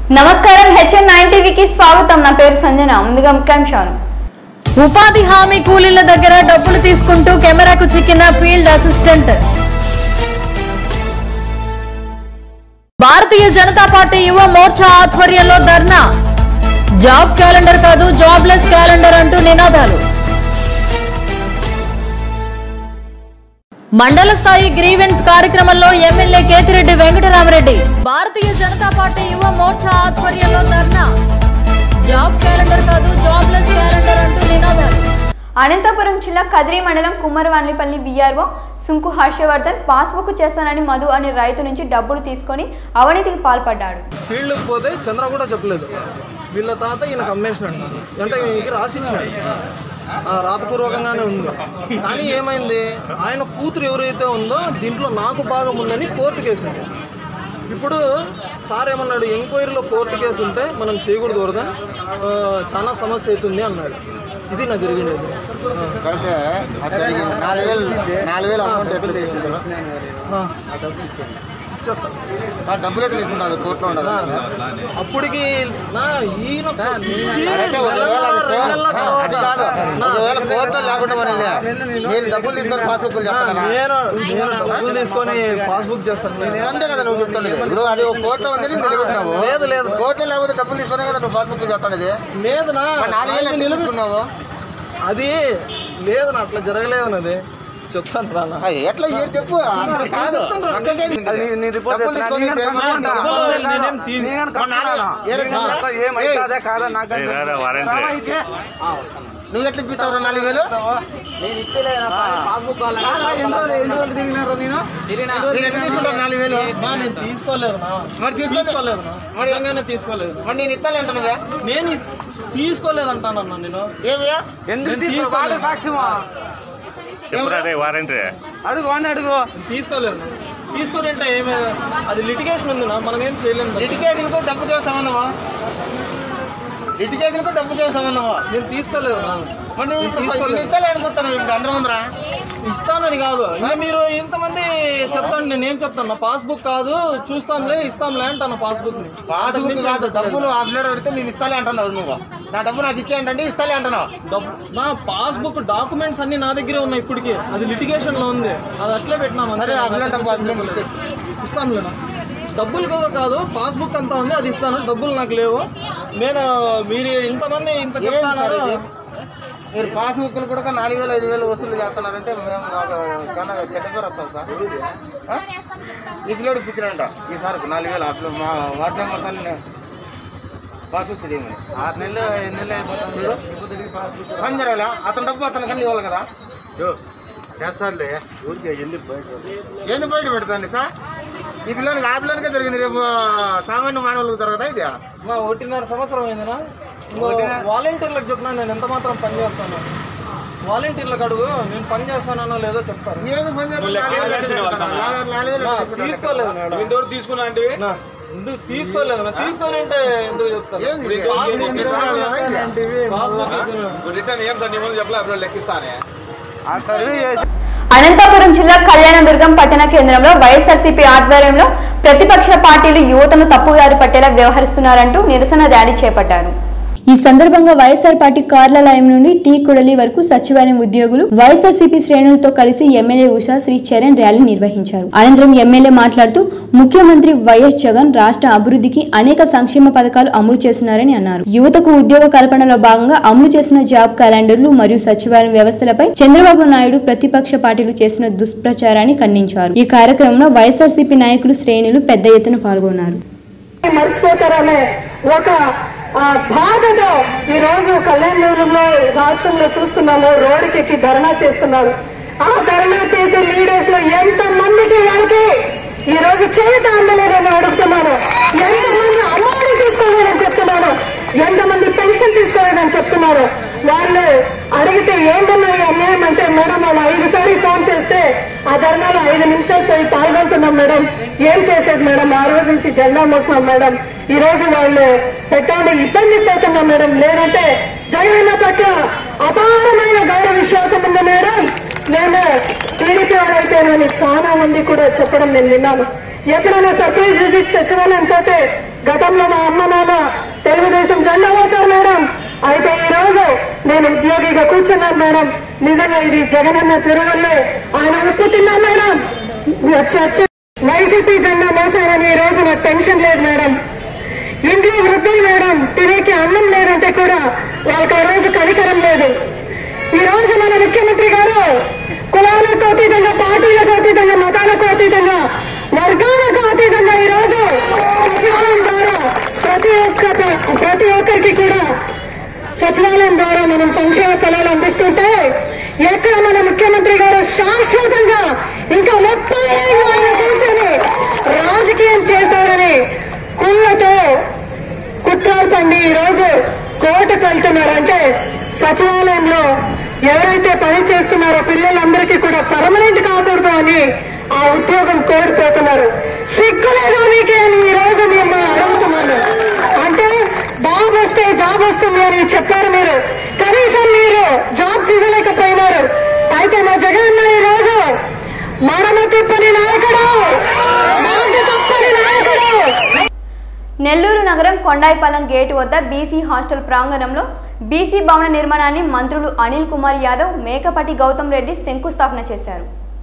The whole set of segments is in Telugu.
నమస్కారం హెచ్ఎన్ నైన్ టీవీకి స్వాగతం నా పేరు సంజన ముందుగా ముఖ్యాంశాలు ఉపాధి హామీ కూలీల దగ్గర డబ్బులు తీసుకుంటూ కెమెరాకు చిక్కిన field assistant Bharatiya Janata Party Yuva Morcha ఆధ్వర్యంలో ధర్నా జాబ్ క్యాలెండర్ కాదు జాబ్లెస్ క్యాలెండర్ అంటూ నినాదాలు మండల స్థాయి గ్రీవెన్స్ కార్యక్రమంలో ఎమ్మెల్యే కేతిరెడ్డి వెంకటరామరెడ్డి భారతీయ జనతా పార్టీ యువ మోర్చా ఆధ్వర్యంలో ధర్నా జాబ్ క్యాలెండర్ కాదు జాబ్లెస్ క్యాలెండర్ అంటూ నినాదాలు అనంతపురం జిల్లా కదిరి మండలం కుమ్మరవాన్లిపల్లి విఆర్ఓ సుంకు హర్షవర్ధన్ పాస్బుక్ చేస్తానని మధు అనే రైతు నుంచి డబ్బులు తీసుకొని అవినీతికి పాల్పడ్డాడు ఫీల్డ్కి పోతే చంద్ర కూడా చెప్పలేదు వీళ్ళ తాత ఈయనకు అమ్మేసినాడు అంటే ఈయనకి రాసిచ్చినాడు ఆ, రాతపూర్వకంగానే ఉంది కానీ ఏమైంది ఆయన కూతురు ఎవరైతే ఉందో దీంట్లో నాకు భాగం ఉందని కోర్టు కేసింది ఇప్పుడు సార్ ఏమన్నాడు ఎంక్వైరీలో కోర్టు కేసు ఉంటే మనం చేయకూడదు వరద ఆ, చాలా సమస్య అవుతుంది అన్నాడు ఇది నా జరిగినది ఆ. కరెక్టే అతనికి నాలుగు వేలు నాలుగు వేలు అమౌంట్ ఎట్లా తీసుకుంటారు ఆ. ఇచ్చేస్తాను ఆ డబ్బులు ఎట్లా తీసుకుంటారు కోర్టులో ఉండదు అప్పటికి నా ఈయన పిలిచి కరెక్టే ఒకవేళ అది నెల నెలల ఆ, అది కాదు నా- ఒకవేళ కోర్టులో లేకుండా మనల్ని మీరు డబ్బులు తీసుకొని పాస్బుక్లు నా- చెప్తారా నేను నేను డబ్బులు తీసుకొని పాస్బుక్ చేస్తాను నేను. అంతే కదా నువ్వు చెప్తుండేది ఇప్పుడు అది ఒక కోర్టులో ఉంది నేను నిలబెట్టినావు లేదు, లేదు. కోర్టులో లేకపోతే డబ్బులు తీసుకునే కదా నువ్వు పాస్బుక్ చెప్తానది లేదునా నాలుగు వేలు ఆయన ఎట్లా నిలబె- తీసుకున్నావు అది లేదనా అట్లా జరగలేదనా అది చెప్తాను రానా ఆ, ఎట్లా ఏడు చెప్పు అక్కడ కాదు అక్కడికే డబ్బులు తీసుకొని చేయమని డబ్బులు నేనేం తీ- మా నాన్న ఏరే చంద్ర? ఏయ్, నువ్వు ఎట్లా ఇప్పిస్తావు నాలుగు వేలు మీరు ఎట్లా తీసుకుంటారు నాలుగు వేలు నా నేను తీసుకోలేదు నా మరి తీసుకోలేదు తీసుకోలేదు నా మరి నిజంగానే తీసుకోలేదు మరి నేను ఇస్తాను అంటున్నావే నేను ఇది తీసుకోలేదు అంటానన్నా నేను ఏమయ్యా నేను తీసుకోలేదు చెప్పురా అదే వారంటీ అడుగు వాడిని అడుగు తీసుకోలేదు తీసుకొని అంటే ఏమే అది లిటిగేషన్ ఉంది నా మనం ఏం చేయలేము దాన్ని. లిటికేషన్కు డబ్బుతో సంబంధమా లిటికేషన్కు డబ్బుతో సంబంధమా నేను తీసుకోలేదు నా మరి నువ్వు ఇప్పుడు తీసుకోలేదు. నేను ఇస్తాను అనుకుంటాను ఇప్పుడు అందరం ముందరా ఇస్తానని కాదు ఇంకా మీరు ఇంతమంది చెప్తాను నేను ఏం చెప్తాను నా పాస్బుక్ కాదు చూస్తానులే ఇస్తాంలే అంటాను పాస్బుక్ ని పాస్బుక్ కాదు డబ్బులు ఆఫ్లైన్ పెడితే నేను ఇస్తాలే అంటున్నావు నువ్వు నా డబ్బు నాకు ఇచ్చేయండి ఇస్తాలే అంటున్నావు డబ్బు నా పాస్బుక్ డాక్యుమెంట్స్ అన్ని నా దగ్గరే ఉన్నాయి ఇప్పటికి అది లిటిగేషన్ లో ఉంది అది అట్లే పెట్టినాం అంతే. సరే ఆఫ్లైన్ డబ్బు ఆఫ్లైన్ ఇచ్చే ఇస్తాంలేనా డబ్బులు కూడా కాదు పాస్బుక్ అంతా ఉంది అది ఇస్తాను డబ్బులు నాకు లేవు నేను మీరు ఇంతమంది ఇంత ఏం చెప్తాన్నారు సార్ ఇది? మీరు పాస్బుక్లు కూడా నాలుగు వేలు ఐదు వేలు వసూలు చేస్తున్నారంటే మేము మాకు చాలా చెడ్డ పేరు వస్తాం సార్ ఆ? ఈ పిల్లడు పిచ్చినంట ఈసారి నాలుగు వేలు అప్పుడు మా వార్డు మెంబర్ తల్లి పాస్బుక్ తీయమని ఆరు నెలలు ఎన్ని నెలలు అయిపోతుంది పని జరగాల అతని డబ్బు అతని కన్నా ఇవ్వాలి కదా చేస్తారులే ఊరికే ఎందుకు బయట ఎందుకు బయట పెడతాను సార్ ఈ పిల్లలకి ఆ పిల్లలకే జరిగింది రేపు సామాన్య మానవులకు జరగదా ఇది నా ఒకటిన్నర సంవత్సరం అయిందినా వాలంటీర్లకు చెప్పినా నేను ఎంత మాత్రం పని చేస్తాను వాలంటీర్లకు అడుగు నేను పని చేస్తానో లేదో చెప్తారు ఏది పని చేస్తాను నా, తీసుకోలేదు మేడం ఇంతవరకు తీసుకున్నా అంటే నా, ఎందుకు తీసుకోలేదు నా తీసుకోని అంటే ఎందుకు చెప్తాను ఏంది ఇది? పాస్బుక్ ఇచ్చినాను కదా, పాస్బుక్ ఇచ్చినాను. రిటర్న్ ఏం సార్ నిబంధన చెప్పలే అప్పుడు లెక్కిస్తానే అనంతపురం జిల్లా కళ్యాణదుర్గం పట్టణ కేంద్రంలో వైఎస్ఆర్సీపీ ఆధ్వర్యంలో ప్రతిపక్ష పార్టీలు యువతను తప్పుదారి పట్టేలా వ్యవహరిస్తున్నారంటూ నిరసన ర్యాలీ చేపట్టారు ఈ సందర్భంగా వైఎస్ఆర్ పార్టీ కార్యాలయం నుండి టీ కుడలి వరకు సచివాలయం ఉద్యోగులు వైఎస్ఆర్సీపీ శ్రేణులతో కలిసి ఎమ్మెల్యే ఉషా శ్రీ చరణ్ ర్యాలీ నిర్వహించారు అనంతరం ఎమ్మెల్యే మాట్లాడుతూ ముఖ్యమంత్రి వైఎస్ జగన్ రాష్ట్ర అభివృద్ధికి అనేక సంక్షేమ పథకాలు అమలు చేస్తున్నారని అన్నారు యువతకు ఉద్యోగ కల్పనలో భాగంగా అమలు చేసిన జాబ్ క్యాలెండర్లు మరియు సచివాలయం వ్యవస్థలపై చంద్రబాబు నాయుడు ప్రతిపక్ష పార్టీలు చేసిన దుష్ప్రచారాన్ని ఖండించారు ఈ కార్యక్రమంలో వైఎస్ఆర్సీపీ నాయకులు శ్రేణులు పెద్ద ఎత్తున పాల్గొన్నారు మర్చిపోతారనే ఒక ఆ, బాధతో ఈ రోజు కళ్యాణంలో రాష్ట్రంలో చూస్తున్నాము రోడ్డుకి ధర్నా చేస్తున్నారు ఆ ధర్నా చేసే లీడర్స్ లో ఎంత మందికి వాళ్ళకి ఈ రోజు చేత అందలేదని అడుగుతున్నాను ఎంతమంది అమ్మఒడి తీసుకోలేదని చెప్తున్నాను ఎంతమంది పెన్షన్ తీసుకోలేదని చెప్తున్నారు వాళ్ళు అడిగితే ఏంటన్నా ఈ అన్యాయం అంటే మేడం వాళ్ళు ఐదు సారి ఫోన్ చేస్తే ఆ ధర్నాలో ఐదు నిమిషాలు పోయి పాల్గొంటున్నాం మేడం ఏం చేసేది మేడం ఆ రోజు నుంచి జెండా మోస్తున్నాం మేడం ఈ రోజు వాళ్ళు పెట్టండి ఇబ్బంది పడుతున్నాం మేడం లేదంటే జగనన్న పట్ల అపారమైన గౌరవ విశ్వాసం ఉంది మేడం నేను టీడీపీ వాళ్ళైతేనని చాలా మంది కూడా చెప్పడం నేను విన్నాను ఎప్పుడైనా సర్ప్రైజ్ విజిట్ సచివాలయం పోతే గతంలో మా అమ్మ నాన్న తెలుగుదేశం జెండా మోసారు మేడం అయితే ఈ రోజు నేను ఉద్యోగిగా కూర్చున్నాను మేడం నిజంగా ఇది జగనన్న చెరువుల్లో ఆయన ఉప్పు తిన్నాను మేడం వచ్చి వచ్చి వైసీపీ జెండా మోసారని ఈ రోజు నాకు టెన్షన్ లేదు మేడం ఇంట్లో వృద్ధులు మేడం తినేకి అన్నం లేదంటే కూడా వాళ్ళకి ఆ రోజు కనికరం లేదు ఈ రోజు మన ముఖ్యమంత్రి గారు కులాలకు అతీతంగా పార్టీలకు అతీతంగా మతాలకు అతీతంగా వర్గాలకు అతీతంగా ఈ రోజు సచివాలయం ద్వారా ప్రతి ఒక్క ప్రతి ఒక్కరికి కూడా సచివాలయం ద్వారా మనం సంక్షేమ ఫలాలు అందిస్తుంటే ఎక్కడ మన ముఖ్యమంత్రి గారు శాశ్వతంగా ఇంకా ముప్పై ఏళ్ళు ఆయన కూర్చొని రాజకీయం చేస్తారని కుళ్ళతో కుట్రాలు పండి ఈ రోజు కోర్టుకు వెళ్తున్నారంటే సచివాలయంలో ఎవరైతే పని చేస్తున్నారో పిల్లలందరికీ కూడా పర్మనెంట్ కాకూడదు అని ఆ ఉద్యోగం కోల్పోతున్నారు సిగ్గులేదా మీకే అని ఈ రోజు మేము అడుగుతున్నాను అంటే బాబు వస్తే జాబ్ వస్తుంది అని చెప్పారు మీరు కనీసం మీరు జాబ్స్ ఇవ్వలేకపోయినారు అయితే మా జగన్ ఈ రోజు మడమ తిప్పని నాయకుడు మాట తప్పని నాయకుడు నెల్లూరు నగరం కొండాయిపాలెం గేటు వద్ద బీసీ హాస్టల్ ప్రాంగణంలో బీసీ భవన నిర్మాణాన్ని మంత్రులు అనిల్ కుమార్ యాదవ్ మేకపాటి గౌతమ్ రెడ్డి శంకుస్థాపన చేశారు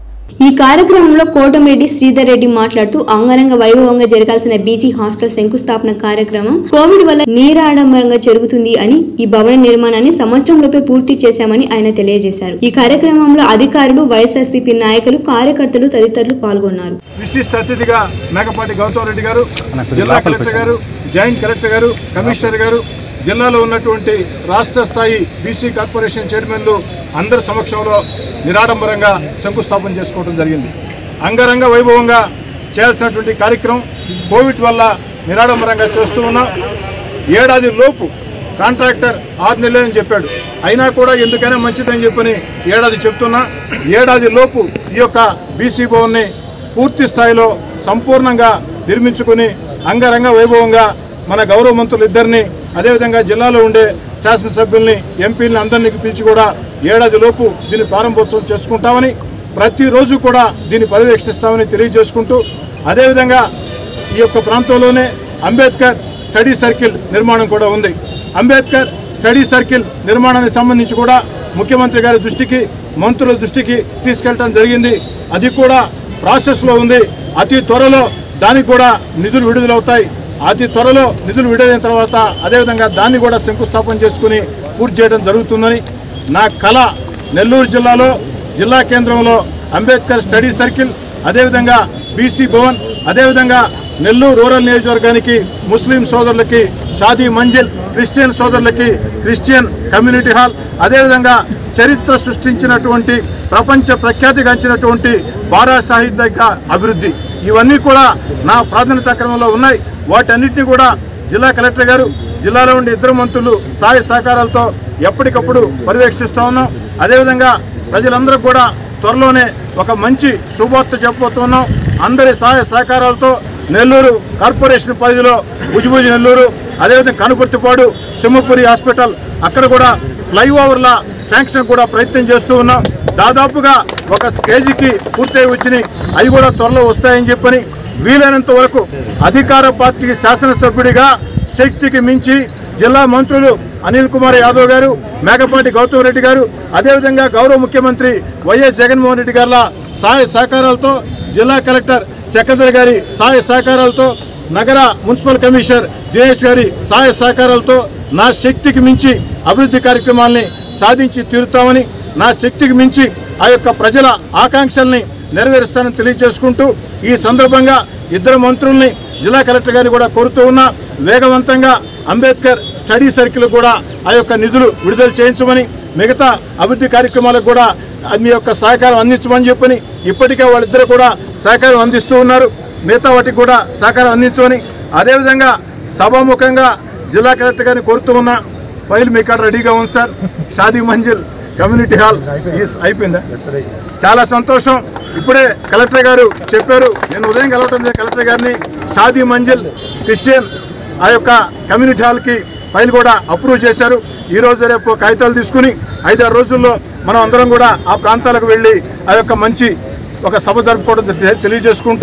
ఈ కార్యక్రమంలో కోటమిరెడ్డి శ్రీధర్ రెడ్డి మాట్లాడుతూ అంగరంగ వైభవంగా జరగాల్సిన బీసీ హాస్టల్ శంకుస్థాపన కార్యక్రమం కోవిడ్ వల్ల నీరాడంబరంగా జరుగుతుంది అని ఈ భవన నిర్మాణాన్ని సంవత్సరంలోపే పూర్తి చేశామని ఆయన తెలియజేశారు ఈ కార్యక్రమంలో అధికారులు వైఎస్ఆర్సీపీ నాయకులు కార్యకర్తలు తదితరులు పాల్గొన్నారు విశిష్ట అతిథిగా మేకపాటి గౌతమ్ రెడ్డి గారు జిల్లా కలెక్టర్ గారు జాయింట్ కలెక్టర్ గారు కమిషనర్ గారు జిల్లాలో ఉన్నటువంటి రాష్ట్ర స్థాయి బీసీ కార్పొరేషన్ చైర్మన్లు అందరి సమక్షంలో నిరాడంబరంగా శంకుస్థాపన చేసుకోవడం జరిగింది అంగరంగ వైభవంగా చేయాల్సినటువంటి కార్యక్రమం కోవిడ్ వల్ల నిరాడంబరంగా చేస్తూ ఉన్నాం ఏడాది లోపు కాంట్రాక్టర్ ఆరు నెలలు అని చెప్పాడు అయినా కూడా ఎందుకైనా మంచిదని చెప్పని ఏడాది చెప్తున్నా ఏడాది లోపు ఈ యొక్క బీసీ భవన్ని పూర్తి స్థాయిలో సంపూర్ణంగా నిర్మించుకుని అంగరంగ వైభవంగా మన గౌరవ మంత్రులు ఇద్దరిని అదేవిధంగా జిల్లాలో ఉండే శాసనసభ్యుల్ని ఎంపీలని అందరినీ పిలిచి కూడా ఏడాది లోపు దీన్ని ప్రారంభోత్సవం చేసుకుంటామని ప్రతిరోజు కూడా దీన్ని పర్యవేక్షిస్తామని తెలియజేసుకుంటూ అదేవిధంగా ఈ యొక్క ప్రాంతంలోనే అంబేద్కర్ స్టడీ సర్కిల్ నిర్మాణం కూడా ఉంది అంబేద్కర్ స్టడీ సర్కిల్ నిర్మాణానికి సంబంధించి కూడా ముఖ్యమంత్రి గారి దృష్టికి మంత్రుల దృష్టికి తీసుకెళ్ళటం జరిగింది అది కూడా ప్రాసెస్లో ఉంది అతి త్వరలో దానికి కూడా నిధులు విడుదలవుతాయి అతి త్వరలో నిధులు విడుదలైన తర్వాత అదేవిధంగా దాన్ని కూడా శంకుస్థాపన చేసుకుని పూర్తి చేయడం జరుగుతుందని నా కళ నెల్లూరు జిల్లాలో జిల్లా కేంద్రంలో అంబేద్కర్ స్టడీ సర్కిల్ అదేవిధంగా బీసీ భవన్ అదేవిధంగా నెల్లూరు రూరల్ నియోజకవర్గానికి ముస్లిం సోదరులకి షాదీ మంజిల్ క్రిస్టియన్ సోదరులకి క్రిస్టియన్ కమ్యూనిటీ హాల్ అదేవిధంగా చరిత్ర సృష్టించినటువంటి ప్రపంచ ప్రఖ్యాతిగాంచినటువంటి బారా షాహిద్ దగ్గర అభివృద్ధి ఇవన్నీ కూడా నా ప్రాధాన్యత క్రమంలో ఉన్నాయి వాటన్నిటిని కూడా జిల్లా కలెక్టర్ గారు జిల్లాలో ఉండే ఇద్దరు మంత్రులు సహాయ సహకారాలతో ఎప్పటికప్పుడు పర్యవేక్షిస్తూ ఉన్నాం అదేవిధంగా ప్రజలందరూ కూడా త్వరలోనే ఒక మంచి శుభవార్త చెప్పబోతున్నాం అందరి సహాయ సహకారాలతో నెల్లూరు కార్పొరేషన్ పరిధిలో భుజభుజి నెల్లూరు అదేవిధంగా కనుపర్తిపాడు సింహపురి హాస్పిటల్ అక్కడ కూడా ఫ్లైఓవర్ల శాంక్షన్ కూడా ప్రయత్నం చేస్తూ ఉన్నాం దాదాపుగా ఒక స్టేజీకి పూర్తయి వచ్చినాయి అవి కూడా త్వరలో వస్తాయని చెప్పని వీలైనంత వరకు అధికార పార్టీ శాసనసభ్యుడిగా శక్తికి మించి జిల్లా మంత్రులు అనిల్ కుమార్ యాదవ్ గారు మేకపాటి గౌతమ్ రెడ్డి గారు అదేవిధంగా గౌరవ ముఖ్యమంత్రి వైఎస్ జగన్మోహన్ రెడ్డి గారి సహాయ సహకారాలతో జిల్లా కలెక్టర్ చక్రధర్ గారి సహాయ సహకారాలతో నగర మున్సిపల్ కమిషనర్ దినేష్ గారి సహాయ సహకారాలతో నా శక్తికి మించి అభివృద్ధి కార్యక్రమాల్ని సాధించి తీరుతామని నా శక్తికి మించి ఆ యొక్క ప్రజల ఆకాంక్షల్ని నెరవేరుస్తానని తెలియజేసుకుంటూ ఈ సందర్భంగా ఇద్దరు మంత్రుల్ని జిల్లా కలెక్టర్ గారిని కూడా కోరుతూ ఉన్నా వేగవంతంగా అంబేద్కర్ స్టడీ సర్కిల్ కూడా ఆ యొక్క నిధులు విడుదల చేయించమని మిగతా అభివృద్ధి కార్యక్రమాలకు కూడా మీ యొక్క సహకారం అందించమని చెప్పని ఇప్పటికే వాళ్ళిద్దరు కూడా సహకారం అందిస్తూ ఉన్నారు మిగతా వాటికి కూడా సహకారం అందించమని అదేవిధంగా సభాముఖంగా జిల్లా కలెక్టర్ గారిని కోరుతూ ఉన్నా ఫైల్ మీ కాడ రెడీగా ఉంది sir Shadi Manzil community hall ఈస్ అయిపోయిందా చాలా సంతోషం ఇప్పుడే కలెక్టర్ గారు చెప్పారు నేను ఉదయం కలవటం జరిగింది కలెక్టర్ గారిని షాదీ మంజిల్ క్రిస్టియన్ ఆ యొక్క కమ్యూనిటీ హాల్కి ఫైల్ కూడా అప్రూవ్ చేశారు ఈ రోజు రేపు కాగితాలు తీసుకుని ఐదారు రోజుల్లో మనం అందరం కూడా ఆ ప్రాంతాలకు వెళ్ళి ఆ యొక్క మంచి ఒక సభ జరుపుకోవడం తె- తెలియజేసుకుంటూ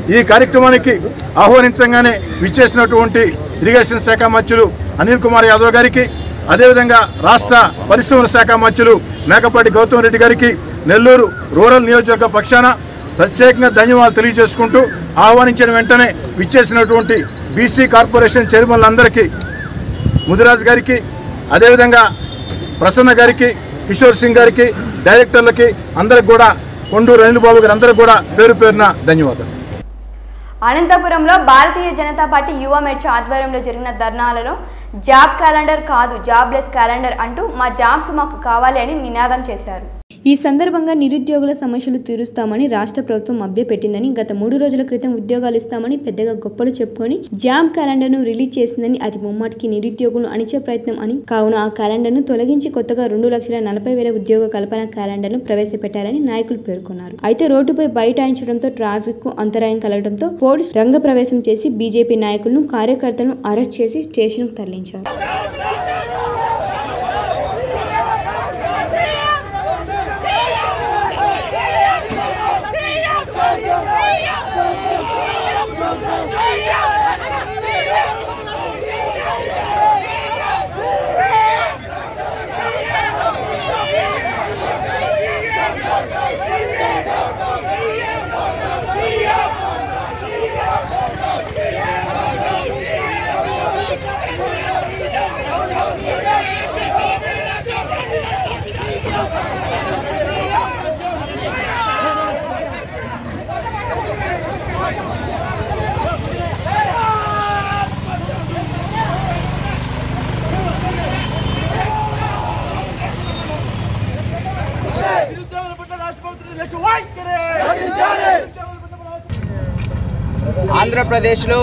ఈ కార్యక్రమానికి ఆహ్వానించగానే విచ్చేసినటువంటి ఇరిగేషన్ శాఖ మంత్రులు అనిల్ కుమార్ యాదవ్ గారికి అదేవిధంగా రాష్ట్ర పరిశ్రమల శాఖ మంత్రులు మేకపాటి గౌతమ్ రెడ్డి గారికి నెల్లూరు రూరల్ నియోజకవర్గ పక్షాన ప్రత్యేకంగా ధన్యవాదాలు తెలియజేసుకుంటూ ఆహ్వానించిన వెంటనే విచ్చేసినటువంటి బీసీ కార్పొరేషన్ చైర్మన్లందరికీ ముదిరాజ్ గారికి అదేవిధంగా ప్రసన్న గారికి కిషోర్ సింగ్ గారికి డైరెక్టర్లకి అందరికి కూడా కొండూరు అనిల్ బాబు గారు అందరికి కూడా పేరు పేరున ధన్యవాదాలు అనంతపురంలో భారతీయ జనతా పార్టీ యువ మెర్చ్ ఆధ్వర్యంలో జరిగిన ధర్నాలలో జాబ్ క్యాలెండర్ కాదు జాబ్లెస్ క్యాలెండర్ అంటూ మా జాబ్స్ మాకు కావాలి అని నినాదం చేశారు ఈ సందర్భంగా నిరుద్యోగుల సమస్యలు తీరుస్తామని రాష్ట్ర ప్రభుత్వం అభ్యపెట్టిందని గత మూడు రోజుల క్రితం ఉద్యోగాలు ఇస్తామని పెద్దగా గొప్పలు చెప్పుకొని జామ్ క్యాలెండర్ను రిలీజ్ చేసిందని అది ముమ్మాటికి నిరుద్యోగులను అణిచే ప్రయత్నం అని కావున ఆ క్యాలెండర్ను తొలగించి కొత్తగా రెండు లక్షల నలభై వేల ఉద్యోగ కల్పన క్యాలెండర్ను ప్రవేశపెట్టారని నాయకులు పేర్కొన్నారు అయితే రోడ్డుపై బైఠాయించడంతో ట్రాఫిక్ కు అంతరాయం కలగడంతో పోలీసు రంగప్రవేశం చేసి బీజేపీ నాయకులను కార్యకర్తలను అరెస్ట్ చేసి స్టేషన్కు తరలించారు ఆంధ్రప్రదేశ్లో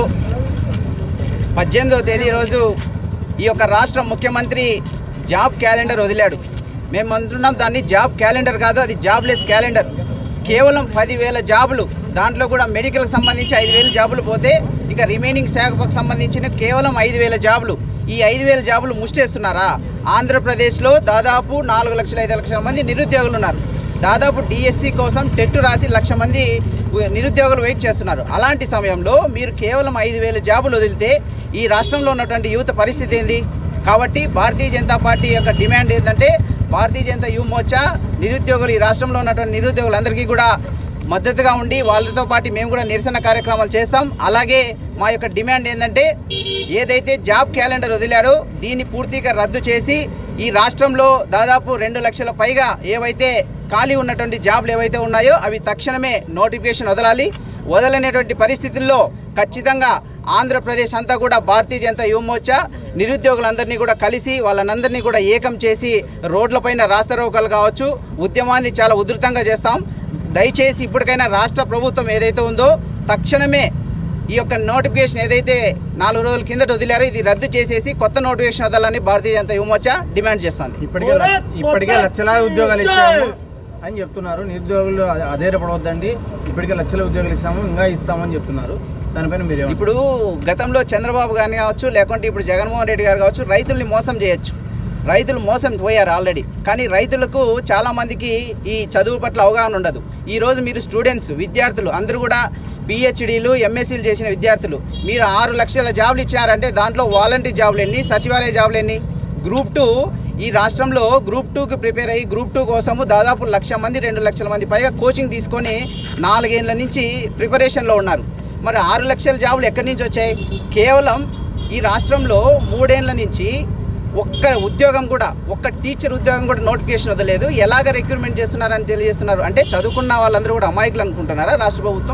పద్దెనిమిదవ తేదీ రోజు ఈ యొక్క రాష్ట్ర ముఖ్యమంత్రి జాబ్ క్యాలెండర్ వదిలాడు మేము అంటున్నాం దాన్ని జాబ్ క్యాలెండర్ కాదు అది జాబ్లెస్ క్యాలెండర్ కేవలం పదివేల జాబులు దాంట్లో కూడా మెడికల్కి సంబంధించి ఐదు వేల జాబులు పోతే ఇంకా రిమైనింగ్ శాఖకు సంబంధించిన కేవలం ఐదు వేల జాబులు ఈ ఐదు వేల జాబులు ముష్టేస్తున్నారా ఆంధ్రప్రదేశ్లో దాదాపు నాలుగు లక్షల ఐదు లక్షల మంది నిరుద్యోగులు ఉన్నారు దాదాపు డిఎస్సి కోసం టెట్ రాసి లక్ష మంది నిరుద్యోగులు వెయిట్ చేస్తున్నారు అలాంటి సమయంలో మీరు కేవలం ఐదు వేల జాబులు వదిలితే ఈ రాష్ట్రంలో ఉన్నటువంటి యువత పరిస్థితి ఏంది కాబట్టి భారతీయ జనతా పార్టీ యొక్క డిమాండ్ ఏంటంటే భారతీయ జనతా యువ మోర్చా నిరుద్యోగులు ఈ రాష్ట్రంలో ఉన్నటువంటి నిరుద్యోగులందరికీ కూడా మద్దతుగా ఉండి వాళ్ళతో పాటు మేము కూడా నిరసన కార్యక్రమాలు చేస్తాం అలాగే మా యొక్క డిమాండ్ ఏంటంటే ఏదైతే జాబ్ క్యాలెండర్ వదిలాడో దీన్ని పూర్తిగా రద్దు చేసి ఈ రాష్ట్రంలో దాదాపు రెండు లక్షల పైగా ఏవైతే ఖాళీ ఉన్నటువంటి జాబ్లు ఏవైతే ఉన్నాయో అవి తక్షణమే నోటిఫికేషన్ వదలాలి వదలనేటువంటి పరిస్థితుల్లో ఖచ్చితంగా ఆంధ్రప్రదేశ్ అంతా కూడా భారతీయ జనతా యువ మోర్చా నిరుద్యోగులందరినీ కూడా కలిసి వాళ్ళందరినీ కూడా ఏకం చేసి రోడ్లపైన రాస్తారోకలు కావచ్చు ఉద్యమాన్ని చాలా ఉధృతంగా చేస్తాం దయచేసి ఇప్పటికైనా రాష్ట్ర ప్రభుత్వం ఏదైతే ఉందో తక్షణమే ఈ యొక్క నోటిఫికేషన్ ఏదైతే నాలుగు రోజుల కిందట వదిలారో ఇది రద్దు చేసేసి కొత్త నోటిఫికేషన్ వదలని భారతీయ జనతా యువ మోర్చా డిమాండ్ చేస్తుంది ఇప్పటికే లక్ష- ఇప్పటికే లక్షలాది ఉద్యోగాలు ఇచ్చాము అని చెప్తున్నారు నిరుద్యోగులు అ- అధైర్యపడవద్దండి ఇప్పటికే లక్షల ఉద్యోగాలు ఇస్తాము ఇంకా ఇస్తామని చెప్తున్నారు దానిపైన మీరు ఇప్పుడు గతంలో చంద్రబాబు గారిని కావచ్చు లేకుంటే ఇప్పుడు జగన్మోహన్ రెడ్డి గారు కావచ్చు రైతుల్ని మోసం చేయొచ్చు రైతులు మోసం పోయారు ఆల్రెడీ కానీ రైతులకు చాలా మందికి ఈ చదువు పట్ల అవగాహన ఉండదు ఈరోజు మీరు స్టూడెంట్స్ విద్యార్థులు అందరూ కూడా పిహెచ్డీలు ఎంఎస్సీలు చేసిన విద్యార్థులు మీరు ఆరు లక్షల జాబులు ఇచ్చారంటే దాంట్లో వాలంటీర్ జాబులు ఎన్ని సచివాలయ జాబులు ఎన్ని గ్రూప్ టూ ఈ రాష్ట్రంలో గ్రూప్ టూకి ప్రిపేర్ అయ్యి గ్రూప్ టూ కోసము దాదాపు లక్ష మంది రెండు లక్షల మంది పైగా కోచింగ్ తీసుకొని నాలుగేళ్ల నుంచి ప్రిపరేషన్లో ఉన్నారు మరి ఆరు లక్షల జాబులు ఎక్కడి నుంచి వచ్చాయి కేవలం ఈ రాష్ట్రంలో మూడేళ్ల నుంచి ఒక్క ఉద్యోగం కూడా ఒక్క టీచర్ ఉద్యోగం కూడా నోటిఫికేషన్ వదలేదు ఎలాగ రిక్రూట్మెంట్ చేస్తున్నారని తెలియజేస్తున్నారు అంటే చదువుకున్న వాళ్ళందరూ కూడా అమాయకులు అనుకుంటున్నారా రాష్ట్ర ప్రభుత్వం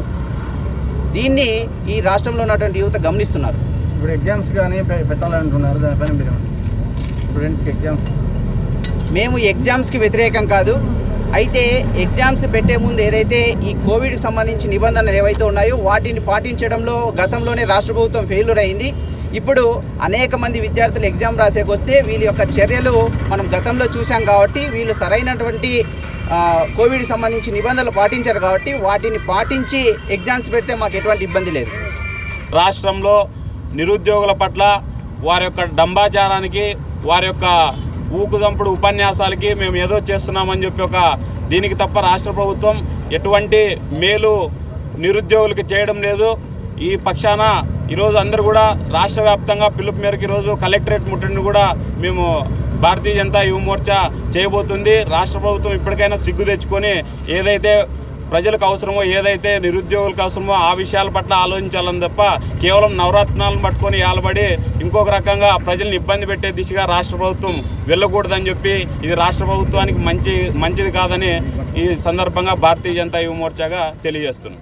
దీన్ని ఈ రాష్ట్రంలో ఉన్నటువంటి యువత గమనిస్తున్నారు ఇప్పుడు ఎగ్జామ్స్ కానీ పె- పెట్టాలంటున్నారు దానిపైన మీరు స్టూడెంట్స్కి ఎగ్జామ్స్ మేము ఎగ్జామ్స్కి వ్యతిరేకం కాదు అయితే ఎగ్జామ్స్ పెట్టే ముందు ఏదైతే ఈ కోవిడ్కి సంబంధించి నిబంధనలు ఏవైతే ఉన్నాయో వాటిని పాటించడంలో గతంలోనే రాష్ట్ర ప్రభుత్వం ఫెయిల్యూర్ అయింది ఇప్పుడు అనేక మంది విద్యార్థులు ఎగ్జామ్ రాసేకి వస్తే వీళ్ళ యొక్క చర్యలు మనం గతంలో చూసాం కాబట్టి వీళ్ళు సరైనటువంటి ఆ, కోవిడ్కి సంబంధించి నిబంధనలు పాటించారు కాబట్టి వాటిని పాటించి ఎగ్జామ్స్ పెడితే మాకు ఎటువంటి ఇబ్బంది లేదు రాష్ట్రంలో నిరుద్యోగుల పట్ల వారి యొక్క డంబాచారానికి వారి యొక్క ఊకుదంపుడు ఉపన్యాసాలకి మేము ఏదో చేస్తున్నామని చెప్పి ఒక దీనికి తప్ప రాష్ట్ర ప్రభుత్వం ఎటువంటి మేలు నిరుద్యోగులకి చేయడం లేదు ఈ పక్షాన ఈరోజు అందరూ కూడా రాష్ట్ర వ్యాప్తంగా పిలుపు మేరకు ఈరోజు కలెక్టరేట్ ముట్టడిని కూడా మేము భారతీయ జనతా యువ మోర్చా చేయబోతుంది రాష్ట్ర ప్రభుత్వం ఇప్పటికైనా సిగ్గు తెచ్చుకొని ఏదైతే ప్రజలకు అవసరమో ఏదైతే నిరుద్యోగులకు అవసరమో ఆ విషయాల పట్ల ఆలోచించాలని తప్ప కేవలం నవరత్నాలను పట్టుకొని ఏలబడి ఇంకొక రకంగా ప్రజల్ని ఇబ్బంది పెట్టే దిశగా రాష్ట్ర ప్రభుత్వం వెళ్ళకూడదని చెప్పి ఇది రాష్ట్ర ప్రభుత్వానికి మంచి మంచిది కాదని ఈ సందర్భంగా భారతీయ జనతా యువ మోర్చాగా తెలియజేస్తున్నాం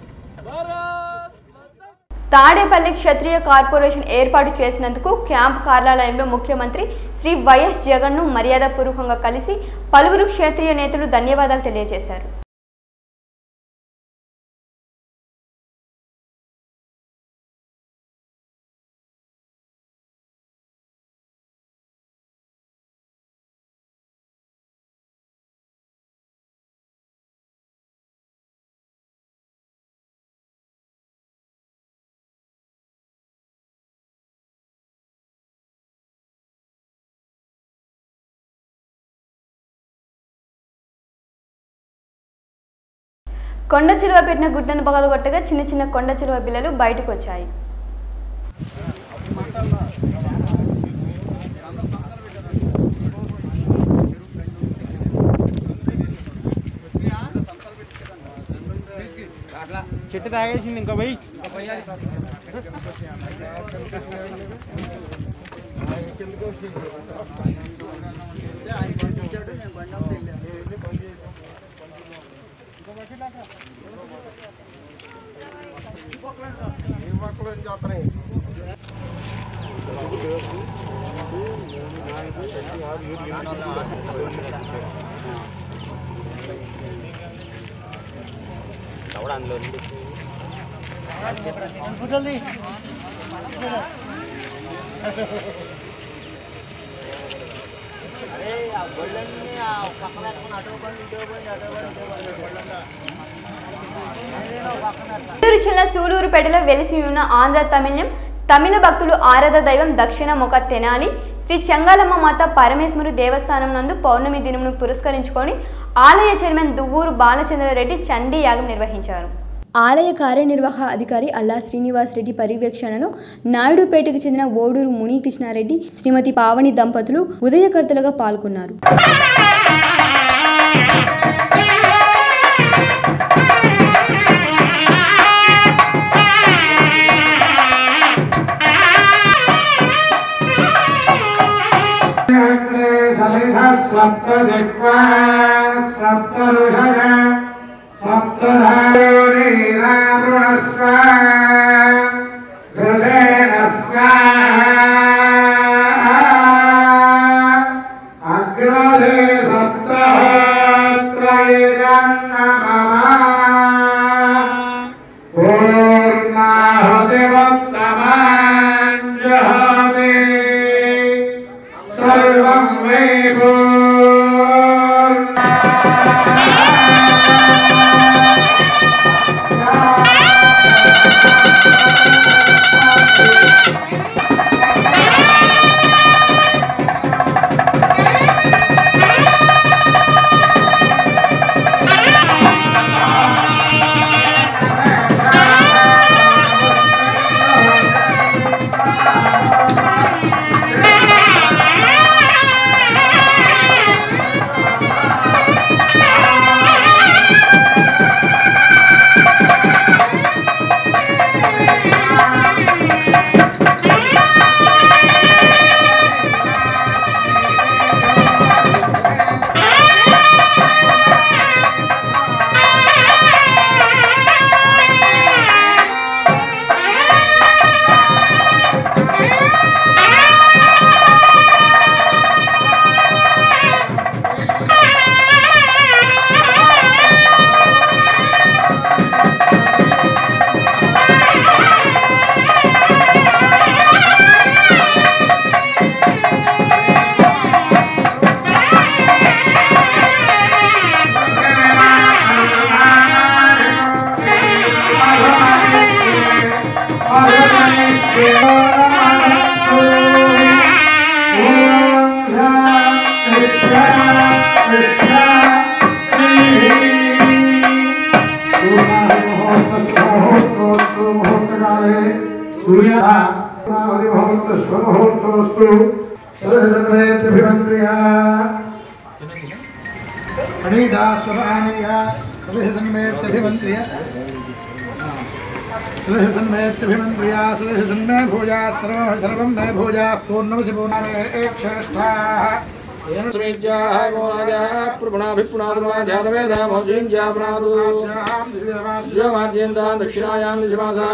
తాడేపల్లి క్షత్రియ కార్పొరేషన్ ఏర్పాటు చేసినందుకు క్యాంప్ కార్యాలయంలో ముఖ్యమంత్రి శ్రీ వైఎస్ జగన్ను మర్యాదపూర్వకంగా కలిసి పలువురు క్షత్రియ నేతలు ధన్యవాదాలు తెలియజేశారు కొండ చిలువ పెట్టిన గుడ్డను పగలగొట్టగా చిన్న చిన్న కొండ చిలువ పిల్లలు బయటకు వచ్చాయి చెట్టు తాగేసింది ఇంకా పోయి నెల్లూరు జిల్లా సూలూరుపేటలో వెలిసి ఉన్న ఆంధ్ర తమిళం తమిళ భక్తులు ఆరాధ దైవం దక్షిణ ముఖ తెనాలి శ్రీ చెంగాలమ్మ మాత పరమేశ్వరి దేవస్థానం నందు పౌర్ణమి దినమును పురస్కరించుకొని ఆలయ చైర్మన్ దువ్వూరు బాలచంద్రారెడ్డి చండీ యాగం నిర్వహించారు ఆలయ కార్యనిర్వాహ అధికారి అల్లా శ్రీనివాస్ రెడ్డి పర్యవేక్షణలో నాయుడుపేటకు చెందిన ఓడూరు మునికృష్ణారెడ్డి శ్రీమతి పావని దంపతులు ఉదయకర్తలుగా పాల్గొన్నారు సప్తజిహ్వా సప్తరుషగ సప్తధాయోనీరావృణస్వ హృదయన అగ్రదే సప్తహోత్రైరన్నమమ పూర్ణాహుతివత్తమాంజహమే సర్వం మే సూర్యముహూర్తస్వముహూర్తోస్తు సదసమేత్యభిమంత్రియా ప్రణీతా స్వమానీయా సదసన్మేత్యభిమంత్రియ సదసన్మేత్యభిమంత్రియా సదసన్మే భూజా సర్వం సర్వం మే భూజా పూర్ణమసి పూర్ణమే శ్రేష్ఠాః దక్షిణాయాం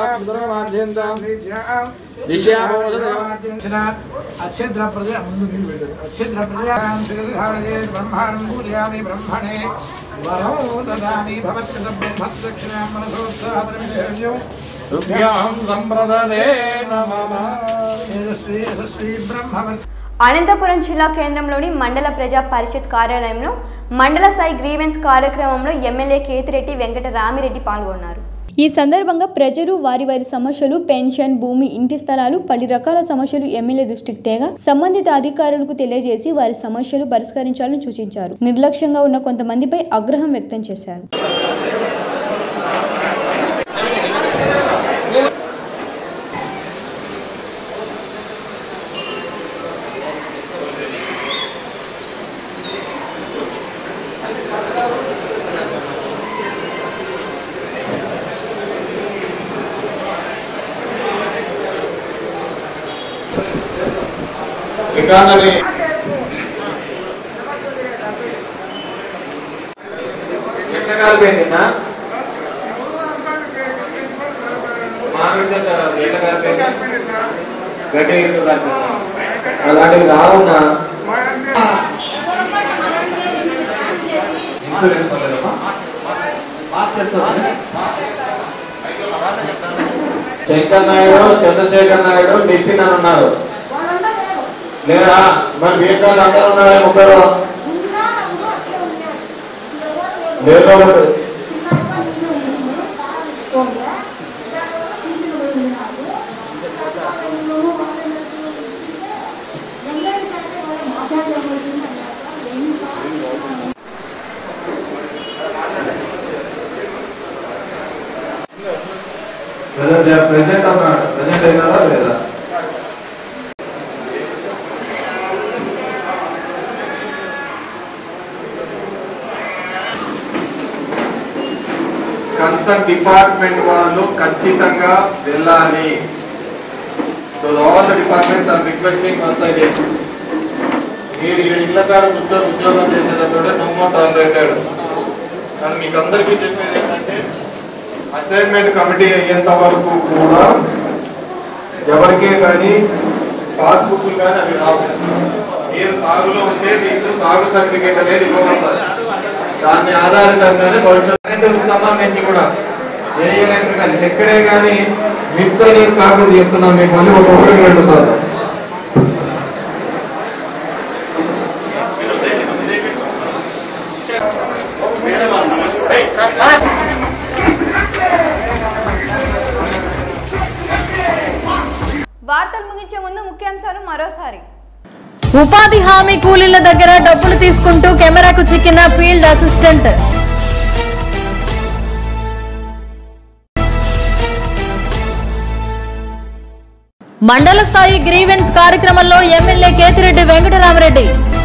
అచ్ఛద్ర ప్రజ ముందు నీళ్ళు పెట్టారు అచ్ఛద్ర ప్రజాం శిరధారయే బ్రహ్మాణం పూజయామి బ్రహ్మణే వరో దదామి భవత్కృత బ్రహ్మదక్షిణాం మనసోత్సాహపరిమిదేవ్యం తుభ్యాం సంప్రదదే నమః యశస్వీ యశస్వీ బ్రహ్మవత్ అనంతపురం జిల్లా కేంద్రంలోని మండల ప్రజా పరిషత్ కార్యాలయంలో మండల స్థాయి గ్రీవెన్స్ కార్యక్రమంలో ఎమ్మెల్యే కేతిరెడ్డి వెంకట రామిరెడ్డి పాల్గొన్నారు ఈ సందర్భంగా ప్రజలు వారి వారి సమస్యలు పెన్షన్ భూమి ఇంటి స్థలాలు పలు రకాల సమస్యలు ఎమ్మెల్యే దృష్టికి తేగా సంబంధిత అధికారులకు తెలియజేసి వారి సమస్యలు పరిష్కరించాలని సూచించారు నిర్లక్ష్యంగా ఉన్న కొంతమందిపై ఆగ్రహం వ్యక్తం చేశారు రికార్డుని ఎట్లా కాలిపోయింది మామిడి చెట్టు ఎట్లా కాలిపోయింది గట్టి ఇల్లు కాలిపోయింది అలాంటివి రావున్నా ఇన్సూరెన్స్ పర్లేదమ్మా పాస్ చేస్తామా శంకర్ నాయుడు చంద్రశేఖర్ నాయుడు నితిన్ అని ఉన్నారు లేరా మరి వీళ్ళు అందరూ ఉన్నారే ముగ్గురు లేరు ఒకటి ప్రెసెంట్ అన్నాడు ప్రెసెంట్ అయినారా లేదా కన్సర్న్ డిపార్ట్మెంట్ వాళ్ళు ఖచ్చితంగా వెళ్ళాలి so all the departments are requesting consultation మీరు ఈ ఇళ్ళ కాడ కూర్చొని ఉద్యోగం చేసేటప్పుడు నో మోర్ టాలరేటెడ్ కానీ మీకు అందరికీ చెప్పేది ఏంటంటే అసైన్మెంట్ కమిటీ అయ్యేంత వరకు కూడా ఎవరికే కానీ పాస్బుక్లు కానీ అవి రావు మీరు సాగులో ఉంటే మీకు సాగు సర్టిఫికేట్ అనేది ఇవ్వబడతారు దాన్ని ఆధారితంగానే భవిష్యత్తు సంబంధించి కూడా ఏ ఎలక్ట్రికల్ ఎక్కడే కానీ మిస్ అనేది కాకుండా చెప్తున్నాం మీకు మళ్ళీ ఒక ఒకటి రెండు సార్లు వార్తలు ముగించే ముందు ముఖ్యాంశాలు మరోసారి ఉపాధి హామీ కూలీల దగ్గర డబ్బులు తీసుకుంటూ కెమెరాకు చిక్కిన ఫీల్డ్ అసిస్టెంట్ మండల స్థాయి గ్రీవెన్స్ కార్యక్రమంలో ఎమ్మెల్యే కేతిరెడ్డి వెంకటరామరెడ్డి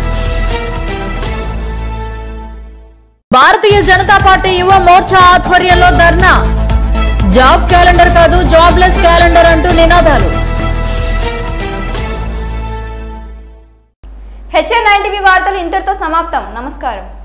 భారతీయ జనతా పార్టీ యువ మోర్చా ఆధ్వర్యంలో ధర్నా జాబ్ క్యాలెండర్ కాదు జాబ్లెస్ క్యాలెండర్ అంటూ నినాదాలు హెచ్ఎన్ నైన్ టీవీ వార్తలు ఇంతటితో సమాప్తం నమస్కారం